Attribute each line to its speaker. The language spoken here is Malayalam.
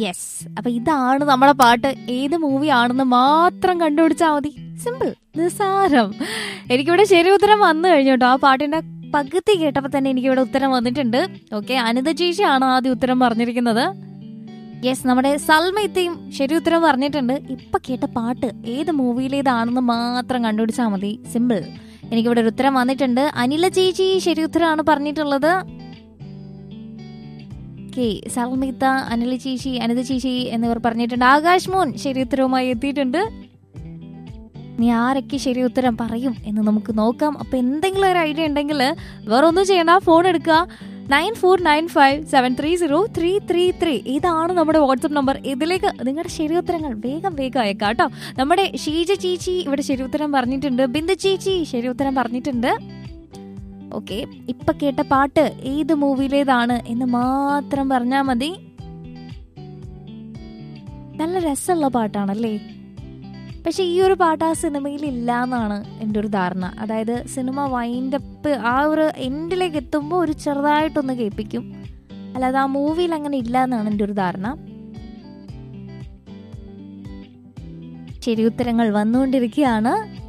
Speaker 1: യെസ് അപ്പൊ ഇതാണ് നമ്മുടെ പാട്ട് ഏത് മൂവി ആണെന്ന് മാത്രം കണ്ടുപിടിച്ചാൽ മതി സിമ്പിൾ നിസ്സാരം എനിക്കിവിടെ ശരി ഉത്തരം വന്നു കഴിഞ്ഞു കേട്ടോ ആ പാട്ടിന്റെ പകുതി കേട്ടപ്പോൾ തന്നെ എനിക്കിവിടെ ഉത്തരം വന്നിട്ടുണ്ട് ഓക്കെ അനിത ചേച്ചിയാണ് ആദ്യം ഉത്തരം പറഞ്ഞിരിക്കുന്നത് യെസ് നമ്മുടെ സൽമയത്തെയും ശരി ഉത്തരം പറഞ്ഞിട്ടുണ്ട് ഇപ്പൊ കേട്ട പാട്ട് ഏത് മൂവിയിലേതാണെന്ന് മാത്രം കണ്ടുപിടിച്ചാൽ മതി സിമ്പിൾ എനിക്കിവിടെ ഒരു ഉത്തരം വന്നിട്ടുണ്ട് അനില ചേച്ചി ശരി ഉത്തരമാണ് പറഞ്ഞിട്ടുള്ളത് ഓക്കെ സൽമിത്ത അനില ചേച്ചി അനിത ചേച്ചി എന്നിവർ പറഞ്ഞിട്ടുണ്ട് ആകാശ് മോൻ ശരി ഉത്തരവുമായി എത്തിയിട്ടുണ്ട് നീ ആരൊക്കെ ശരി ഉത്തരം പറയും എന്ന് നമുക്ക് നോക്കാം അപ്പൊ എന്തെങ്കിലും ഒരു ഐഡിയ ഉണ്ടെങ്കിൽ വേറെ ഒന്നും ചെയ്യണ്ട ഫോൺ എടുക്കുക nine four nine five seven three zero three three three ഇതാണ് നമ്മുടെ വാട്സപ്പ് നമ്പർ ഇതിലേക്ക് നിങ്ങളുടെ ശരി ഉത്തരങ്ങൾ വേഗം വേഗം അയക്കാം കേട്ടോ നമ്മുടെ ഷീജ ചേച്ചി ഇവിടെ ശരി ഉത്തരം പറഞ്ഞിട്ടുണ്ട് ബിന്ദു ചേച്ചി ശരി ഉത്തരം പറഞ്ഞിട്ടുണ്ട് ഓക്കെ ഇപ്പൊ കേട്ട പാട്ട് ഏത് മൂവിയിലേതാണ് എന്ന് മാത്രം പറഞ്ഞാൽ മതി നല്ല രസമുള്ള പാട്ടാണല്ലേ പക്ഷെ ഈ ഒരു പാട്ട് ആ സിനിമയിൽ ഇല്ല എന്നാണ് എൻ്റെ ഒരു ധാരണ അതായത് സിനിമ വൈൻഡപ്പ് ആ ഒരു എൻഡിലേക്ക് എത്തുമ്പോൾ ഒരു ചെറുതായിട്ടൊന്ന് കേൾപ്പിക്കും അല്ലാതെ ആ മൂവിയിൽ അങ്ങനെ ഇല്ല എന്നാണ് എൻ്റെ ഒരു ധാരണ ശരി ഉത്തരങ്ങൾ വന്നുകൊണ്ടിരിക്കുകയാണ്